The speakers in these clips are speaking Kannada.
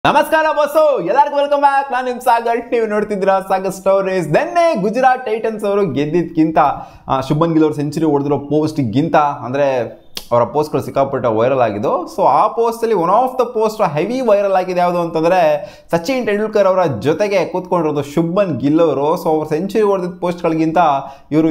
ನಮಸ್ಕಾರ ಬಸ್ಸು ಎಲ್ಲರಿಗೂ ವೆಲ್ಕಮ್ ಬ್ಯಾಕ್ ನಾನು ನಿಮ್ ಸಾಗರ್ ನೀವು ನೋಡ್ತಿದ್ದೀರಾ ಸಾಗರ್ ಸ್ಟೋರೀಸ್ ನೆನ್ನೆ ಗುಜರಾತ್ ಟೈಟನ್ಸ್ ಅವರು ಗೆದ್ದಿದ್ಕಿಂತ ಆ, ಶುಭನ್ ಗಿಲ್ ಅವರು ಸೆಂಚುರಿ ಹೊಡೆದಿರೋ ಪೋಸ್ಟ್ಗಿಂತ ಅಂದರೆ ಅವರ ಪೋಸ್ಟ್ಗಳು ಸಿಕ್ಕಾಪಟ್ಟೆ ವೈರಲ್ ಆಗಿದ್ದು ಸೊ ಆ ಪೋಸ್ಟಲ್ಲಿ one of the post heavy viral ಆಗಿದೆ ಯಾವುದು ಅಂತಂದರೆ ಸಚಿನ್ ತೆಂಡೂಲ್ಕರ್ ಅವರ ಜೊತೆಗೆ ಕೂತ್ಕೊಂಡಿರೋದು ಶುಭನ್ ಗಿಲ್ ಅವರು ಸೊ ಅವ್ರು ಸೆಂಚುರಿ ಹೊಡೆದಿದ್ದ ಪೋಸ್ಟ್ಗಳಿಗಿಂತ ಇವರು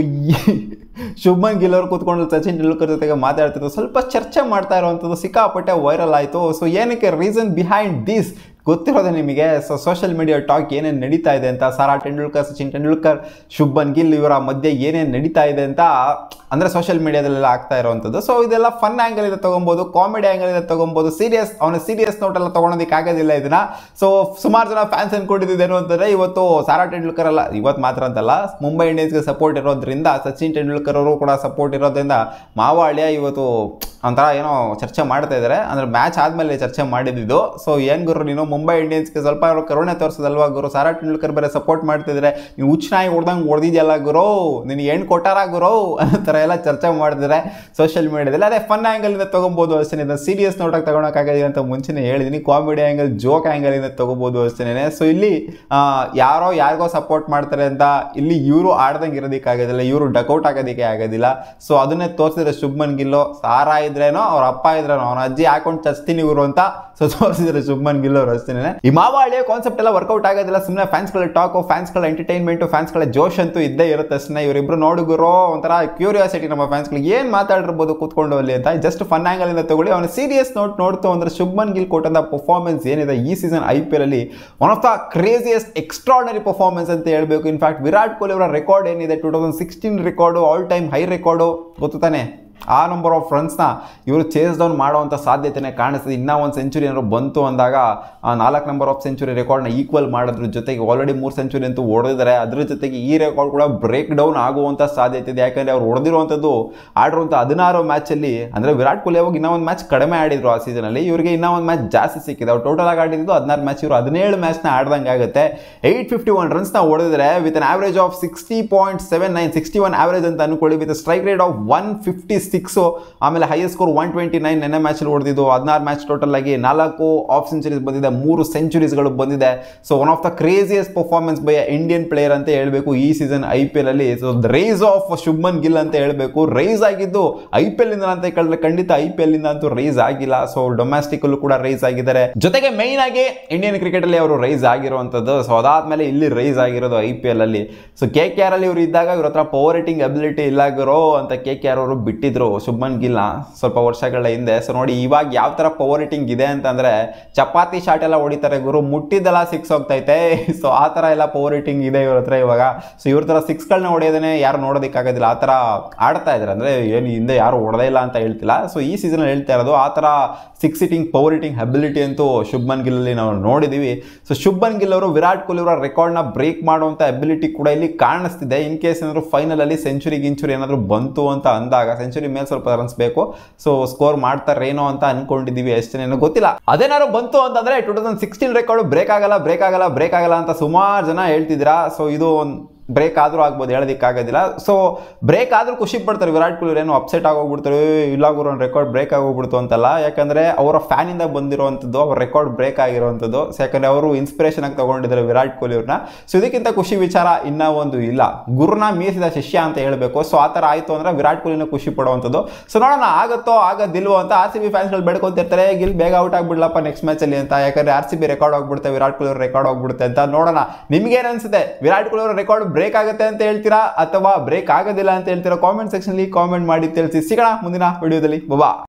ಶುಭ್ಮನ್ ಗಿಲ್ ಅವರು ಕೂತ್ಕೊಂಡು ಸಚಿನ್ ತೆಂಡೂಲ್ಕರ್ ಜೊತೆಗೆ ಮಾತಾಡ್ತಿದ್ರು ಸ್ವಲ್ಪ ಚರ್ಚೆ ಮಾಡ್ತಾ ಇರುವಂಥದ್ದು ಸಿಕ್ಕಾಪಟ್ಟೆ ವೈರಲ್ ಆಯಿತು ಸೊ ಏನಕ್ಕೆ ರೀಸನ್ ಬಿಹೈಂಡ್ ದಿಸ್ ಗೊತ್ತಿರೋದೆ ನಿಮಗೆ ಸೊ ಸೋಷಿಯಲ್ ಮೀಡಿಯಾ ಟಾಕ್ ಏನೇನು ನಡೀತಾ ಇದೆ ಅಂತ ಸಾರಾ ಟೆಂಡೂಲ್ಕರ್ ಸಚಿನ್ ಟೆಂಡೂಲ್ಕರ್ ಶುಭ್ಮನ್ ಗಿಲ್ ಇವರ ಮಧ್ಯೆ ಏನೇನು ನಡೀತಾ ಇದೆ ಅಂತ ಅಂದರೆ ಸೋಷಿಯಲ್ ಮೀಡಿಯಾದಲ್ಲೆಲ್ಲ ಆಗ್ತಾ ಇರುವಂಥದ್ದು ಸೊ ಇದೆಲ್ಲ ಫನ್ ಆ್ಯಂಗಲ್ ಇದೆ ತೊಗೊಬೋದು ಕಾಮಿಡಿ ಆ್ಯಂಗಲ್ ಇದೆ ತೊಗೊಬೋದು ಸೀರಿಯಸ್ ಅವನ ಸೀರಿಯಸ್ ನೋಟೆಲ್ಲ ತೊಗೊಳೋದಕ್ಕೆ ಆಗೋದಿಲ್ಲ ಇದನ್ನ ಸೊ ಸುಮಾರು ಜನ ಫ್ಯಾನ್ಸ್ ಅನ್ಕೊಂಡಿದ್ದೇನು ಅಂತಂದರೆ ಇವತ್ತು ಸಾರಾ ಟೆಂಡೂಲ್ಕರ್ ಅಲ್ಲ ಇವತ್ತು ಮಾತ್ರ ಅಂತಲ್ಲ ಮುಂಬೈ ಇಂಡಿಯನ್ಸ್ಗೆ ಸಪೋರ್ಟ್ ಇರೋದ್ರಿಂದ ಸಚಿನ್ ಟೆಂಡೂಲ್ಕರ್ ಅವರು ಕೂಡ ಸಪೋರ್ಟ್ ಇರೋದ್ರಿಂದ ಮಾವಾಳ್ಯ ಇವತ್ತು ಒಂಥರ ಏನೋ ಚರ್ಚೆ ಮಾಡ್ತಾ ಇದ್ದಾರೆ ಅಂದರೆ ಮ್ಯಾಚ್ ಆದಮೇಲೆ ಚರ್ಚೆ ಮಾಡಿದ್ದು ಸೊ ಏನು ಗುರು ನೀನು ಮುಂಬೈ ಇಂಡಿಯನ್ಸ್ಗೆ ಸ್ವಲ್ಪ ಅವ್ರು ಕರುಣೆ ತೋರಿಸೋದಲ್ವಾ ಗುರು ಸಾರಾ ಟೆಂಡೂಲ್ಕರ್ ಬೇರೆ ಸಪೋರ್ಟ್ ಮಾಡ್ತಿದ್ರೆ ನೀವು ಹುಚ್ಚನಾಗಿ ಹೊಡೆದಂಗೆ ಹೊಡೆದಿದ್ಯಲ್ಲ ಗುರು ನಿನಗೆ ಏನು ಕೊಟ್ಟಾರ ಗುರು ಅನ್ನೋ ಥರ ಎಲ್ಲ ಚರ್ಚೆ ಮಾಡಿದ್ರೆ ಸೋಷಿಯಲ್ ಮೀಡಿಯಾದಲ್ಲಿ ಅದೇ ಫನ್ ಆ್ಯಂಗಲಿಂದ ತೊಗೊಬೋದು ಅಷ್ಟೇ ಇದನ್ನ ಸೀರಿಯಸ್ ನೋಟಕ್ಕೆ ತಗೊಳಕ್ಕಾಗಲ್ಲ ಅಂತ ಮುಂಚೆನೇ ಹೇಳಿದ್ದೀನಿ ಕಾಮಿಡಿ ಆ್ಯಂಗಲ್ ಜೋಕ್ ಆ್ಯಂಗಲಿಂದ ತೊಗೋಬೋದು ಅಷ್ಟೇ ಸೊ ಇಲ್ಲಿ ಆ, ಯಾರೋ ಯಾರಿಗೋ ಸಪೋರ್ಟ್ ಮಾಡ್ತಾರೆ ಅಂತ ಇಲ್ಲಿ ಇವರು ಆಡ್ದಂಗೆ ಇರೋದಕ್ಕೆ ಆಗೋದಿಲ್ಲ ಇವರು ಡಕೌಟ್ ಆಗೋದಕ್ಕೆ ಆಗೋದಿಲ್ಲ ಸೊ ಅದನ್ನೇ ತೋರಿಸಿದ್ರೆ ಶುಭ್ಮನ್ ಗಿಲ್ಲು ಸಾರಾ ಇದ್ರೇನೋ ಅವ್ರ ಅಪ್ಪ ಇದ್ರೇನೋ ಅವನ ಅಜ್ಜಿ ಹಾಕೊಂಡು ಚಚ್ತೀನಿ ಇವರು ಅಂತ ಸೊ ತೋರಿಸಿದ್ರೆ ಶುಭ್ಮನ್ ಗಿಲ್ ಅವರು ಅಷ್ಟೇನೆ ಈ ಮಾವಾಳಿಯ ಕಾನ್ಸೆಪ್ಟ್ ಎಲ್ಲ ವರ್ಕೌಟ್ ಆಗೋದಿಲ್ಲ ಸುಮ್ಮನೆ ಫ್ಯಾನ್ಸ್ಗಳ ಟಾಕು ಫ್ಯಾನ್ಸ್ಗಳ ಎಂಟರ್ಟೈನ್ಮೆಂಟು ಫ್ಯಾನ್ಸ್ಗಳ ಜೋಶ್ ಅಂತೂ ಇದ್ದೇ ಇರುತ್ತೆ ಅಷ್ಟೇ ಇವರಿಬ್ರು ನೋಡುಗರೋ ಒಂಥರ ಕ್ಯೂರಿಯಾಸಿಟಿ ನಮ್ಮ ಫ್ಯಾನ್ಸ್ಗಳಿಗೆ ಏನು ಮಾತಾಡಿರ್ಬೋದು ಕೂತ್ಕೊಂಡು ಅಲ್ಲಿ ಅಂತ ಜಸ್ಟ್ ಫನ್ ಆ್ಯಂಗಲಿಂದ ತಗೊಳ್ಳಿ ಅವನ ಸೀರಿಯಸ್ ನೋಟ್ ನೋಡ್ತು ಅಂದ್ರೆ ಶುಭ್ಮನ್ ಗಿಲ್ ಕೊಟ್ಟಂತ ಪರ್ಫಾರ್ಮೆನ್ಸ್ ಏನಿದೆ ಈ ಸೀಸನ್ ಐ ಪಿ ಎಲ್ ಅಲ್ಲಿ one of the craziest extraordinary performance ಅಂತ ಹೇಳ್ಬೇಕು ಇನ್ಫ್ಯಾಕ್ಟ್ ವಿರಾಟ್ ಕೊಹ್ಲಿ ಅವರ ರೆಕಾರ್ಡ್ ಏನಿದೆ two thousand sixteen record all time high record ಗೊತ್ತು ತಾನೆ ಆ ನಂಬರ್ ಆಫ್ ರನ್ಸ್ನ ಇವರು ಚೇಸ್ ಡೌನ್ ಮಾಡುವಂಥ ಸಾಧ್ಯತೆನೇ ಕಾಣಿಸ್ತದೆ ಇನ್ನೂ ಒಂದು ಸೆಂಚುರಿ ಏನಾದ್ರು ಬಂತು ಅಂದಾಗ ಆ ನಾಲ್ಕು ನಂಬರ್ ಆಫ್ ಸೆಂಚುರಿ ರೆಕಾರ್ಡ್ನ ಈಕ್ವಲ್ ಮಾಡೋದ್ರ ಜೊತೆಗೆ ಆಲ್ರೆಡಿ ಮೂರು ಸೆಂಚುರಿ ಅಂತೂ ಹೊಡೆದಿದ್ದಾರೆ ಅದ್ರ ಜೊತೆಗೆ ಈ ರೆಕಾರ್ಡ್ ಕೂಡ ಬ್ರೇಕ್ ಡೌನ್ ಆಗುವಂಥ ಸಾಧ್ಯತೆ ಇದೆ ಯಾಕಂದರೆ ಅವ್ರು ಹೊಡೆದಿರುವಂಥದ್ದು ಆಡಿರುವಂಥ ಹದಿನಾರು ಮ್ಯಾಚಲ್ಲಿ ಅಂದರೆ ವಿರಾಟ್ ಕೊಹ್ಲಿ ಅವಾಗ ಇನ್ನೂ ಒಂದು ಮ್ಯಾಚ್ ಕಡಿಮೆ ಆಡಿದ್ರು ಆ ಸೀಸನಲ್ಲಿ ಇವರಿಗೆ ಇನ್ನೂ ಒಂದು ಮ್ಯಾಚ್ ಜಾಸ್ತಿ ಸಿಕ್ಕಿದೆ ಅವ್ರು ಟೋಟಲ್ ಆಗಿ ಆಡಿದ್ದು ಹದಿನಾರು ಮ್ಯಾಚ್ ಇವರು ಹದಿನೇಳು ಮ್ಯಾಚ್ನ ಆಡ್ದಂಗೆ ಆಗುತ್ತೆ ಏಯ್ಟ್ ಫಿಫ್ಟಿ ಒನ್ ರನ್ಸ್ನ ಹೊಡೆದಿದ್ರೆ with an average of sixty point seven nine sixty one average ಅಂತ ಅನ್ಕೊಳ್ಳಿ with strike rate of one fifty six ಆಮೇಲೆ highest score one twenty nine ನೆನ್ನೆ ಮ್ಯಾಚಲ್ಲಿ ಹೊಡೆದಿದ್ದು ಹದಿನಾರು ಮ್ಯಾಚ್ ಟೋಟಲ್ ಆಗಿ ನಾಲ್ಕು ಆಫ್ ಸೆಂಚುರೀಸ್ ಬಂದಿದೆ ಮೂರು ಸೆಂಚುರೀಸ್ಗಳು ಬಂದಿದೆ so one of the craziest performance by Indian player ಅಂತ ಹೇಳಬೇಕು ಈ ಸೀಸನ್ ಐ ಪಿ ಎಲ್ ಅಲ್ಲಿ so rise of Shubman Gill ಅಂತ ಹೇಳಬೇಕು ರೈಸ್ ಆಗಿದ್ದು ಐ ಪಿ ಎಲ್ ಇಂದ ಅಂತ ಕೇಳಿದ್ರೆ ಖಂಡಿತ ಐ ಪಿ ಎಲ್ ಇಂದ ಅಂತೂ ರೈಸ್ ಆಗಿಲ್ಲ ಸೊ ಡೊಮ್ಯಾಸ್ಟಿಕ್ ಅಲ್ಲೂ ಕೂಡ ರೈಸ್ ಆಗಿದ್ದಾರೆ ಜೊತೆಗೆ ಮೈನ್ ಆಗಿ ಇಂಡಿಯನ್ ಕ್ರಿಕೆಟ್ ಅಲ್ಲಿ ಅವರು ರೈಸ್ ಆಗಿರುವಂತದ್ದು ಸೊ ಅದಾದ್ಮೇಲೆ ಇಲ್ಲಿ ರೈಸ್ ಆಗಿರೋದು ಐ ಪಿ ಎಲ್ ಅಲ್ಲಿ ಸೊ ಕೆ ಕೆ ಆರ್ ಅಲ್ಲಿ ಇವರು ಇದ್ದಾಗ ಇವ್ರ ಹತ್ರ ಪವರ್ ರೇಟಿಂಗ್ ಅಬಿಲಿಟಿ ಇಲ್ಲ ಗುರು ಅಂತ ಕೆ ಕೆ ಆರ್ ಅವರು ಬಿಟ್ಟಿದ್ರು ಶುಭ್ಮನ್ ಗಿಲ್ನ ಸ್ವಲ್ಪ ವರ್ಷಗಳ ಹಿಂದೆ ಸೊ ನೋಡಿ ಇವಾಗ ಯಾವ ತರ ಪವರ್ ರೇಟಿಂಗ್ ಇದೆ ಅಂತಂದ್ರೆ ಚಪಾತಿ ಶಾಟ್ ಎಲ್ಲ ಹೊಡಿತಾರೆ ಗುರು ಮುಟ್ಟಿದ್ದೆಲ್ಲ ಸಿಕ್ಸ್ ಹೋಗ್ತೈತೆ ಸೊ ಆ ತರ ಎಲ್ಲ ಪವರ್ ರೇಟಿಂಗ್ ಇದೆ ಇವ್ರ ಹತ್ರ ಇವಾಗ ಸೊ ಇವ್ರ ತರ ಸಿಕ್ಸ್ಗಳನ್ನ ಹೊಡೆಯೋದನ್ನೇ ಯಾರು ನೋಡೋದಕ್ಕಾಗೋದಿಲ್ಲ ಆ ಥರ ಆಡ್ತಾ ಇದ್ದಾರೆ ಅಂದರೆ ಏನು ಹಿಂದೆ ಯಾರು ಹೊಡೆದೇ ಇಲ್ಲ ಅಂತ ಹೇಳ್ತಿಲ್ಲ ಸೊ ಈ ಸೀಸನ್ ಹೇಳ್ತಾ ಇರೋದು ಆ ಥರ six hitting power hitting ability ಅಂತೂ ಶುಭ್ಮನ್ ಗಿಲ್ಲಲ್ಲಿ ನಾವು ನೋಡಿದ್ದೀವಿ ಸೊ ಶುಭ್ಮನ್ ಗಿಲ್ ಅವರು ವಿರಾಟ್ ಕೊಹ್ಲಿ ಅವರ ರೆಕಾರ್ಡ್ನ ಬ್ರೇಕ್ ಮಾಡುವಂಥ ಅಬಿಲಿಟಿ ಕೂಡ ಇಲ್ಲಿ ಕಾಣಿಸ್ತಿದೆ ಇನ್ ಕೇಸ್ ಏನಾದ್ರು ಫೈನಲಲ್ಲಿ ಸೆಂಚುರಿ ಗಿಂಚುರಿ ಏನಾದರೂ ಬಂತು ಅಂತ ಅಂದಾಗ ಸೆಂಚುರಿ ಮೇಲೆ ಸ್ವಲ್ಪ ರನ್ಸ್ ಬೇಕು ಸೊ ಸ್ಕೋರ್ ಮಾಡ್ತಾರೇನೋ ಅಂತ ಅನ್ಕೊಂಡಿದ್ದೀವಿ ಅಷ್ಟೇನೇನೋ ಗೊತ್ತಿಲ್ಲ ಅದೇನಾದ್ರು ಬಂತು ಅಂತಂದ್ರೆ two thousand sixteen record break ಆಗಲ್ಲ ಬ್ರೇಕ್ ಆಗಲ್ಲ ಬ್ರೇಕ್ ಆಗಲ್ಲ ಅಂತ ಸುಮಾರು ಜನ ಹೇಳ್ತಿದ್ದೀರಾ ಸೊ ಇದು ಒಂದು ಬ್ರೇಕ್ ಆದರೂ ಆಗ್ಬೋದು ಹೇಳೋದಕ್ಕಾಗೋದಿಲ್ಲ ಸೊ ಬ್ರೇಕ್ ಆದರೂ ಖುಷಿ ಪಡ್ತಾರೆ ವಿರಾಟ್ ಕೊಹ್ಲಿ ಏನು ಅಪ್ಸೆಟ್ ಆಗೋಗ್ಬಿಡ್ತಾರೆ "ಏ, ಇಲ್ಲ ಗುರು ರೆಕಾರ್ಡ್ ಬ್ರೇಕ್ ಆಗೋಗ್ಬಿಡ್ತು ಅಂತಲ್ಲ ಯಾಕಂದರೆ ಅವರ ಫ್ಯಾನಿಂದ ಬಂದಿರುವಂಥದ್ದು ಅವ್ರ ರೆಕಾರ್ಡ್ ಬ್ರೇಕ್ ಆಗಿರುವಂಥದ್ದು ಸೊ ಯಾಕಂದರೆ ಅವರು ಇನ್ಸ್ಪಿರೇಷನ್ ಆಗಿ ತಗೊಂಡಿದ್ದಾರೆ ವಿರಾಟ್ ಕೊಹ್ಲಿ ಅವ್ರನ್ನ ಸೊ ಇದಕ್ಕಿಂತ ಖುಷಿ ವಿಚಾರ ಇನ್ನೂ ಒಂದು ಇಲ್ಲ ಗುರುನ ಮೀರಿಸಿದ ಶಿಷ್ಯ ಅಂತ ಹೇಳಬೇಕು ಸೊ ಆ ಥರ ಆಯಿತು ಅಂದರೆ ವಿರಾಟ್ ಕೊಹ್ಲಿನ ಖುಷಿ ಪಡುವಂಥದ್ದು ಸೊ ನೋಡೋಣ ಆಗುತ್ತೋ ಆಗೋದಿಲ್ವೋ ಅಂತ ಆರ್ ಸಿ ಬಿ ಫ್ಯಾನ್ಸ್ಗಳು ಬೆಳ್ಕೊಂತಿರ್ತಾರೆ ಗಿಲ್ ಬೇಗ ಔಟ್ ಆಗ್ಬಿಡ್ಲಪ್ಪ ನೆಕ್ಸ್ಟ್ ಮ್ಯಾಚಲ್ಲಿ ಅಂತ ಯಾಕಂದರೆ ಆರ್ ಸಿ ಬಿ ರೆಕಾರ್ಡ್ ಹೋಗ್ಬಿಡುತ್ತೆ ವಿರಾಟ್ ಕೊಹ್ಲಿ ಅವ್ರ ರೆಕಾರ್ಡ್ ಹೋಗ್ಬಿಡುತ್ತೆ ಅಂತ ನೋಡೋಣ ನಿಮ್ಗೇನು ಅನ್ಸುತ್ತೆ ವಿರಾಟ್ ಕೊಹ್ಲಿ ಅವರ ರೆಕಾರ್ಡ್ ಬ್ರೇಕ್ ಆಗುತ್ತೆ ಅಂತ ಹೇಳ್ತೀರಾ ಅಥವಾ ಬ್ರೇಕ್ ಆಗೋದಿಲ್ಲ ಅಂತ ಹೇಳ್ತೀರಾ ಕಾಮೆಂಟ್ ಸೆಕ್ಷನ್ಲಿ ಕಾಮೆಂಟ್ ಮಾಡಿ ತಿಳಿಸಿ ಸಿಗೋಣ ಮುಂದಿನ ವಿಡಿಯೋದಲ್ಲಿ ಬಬಾ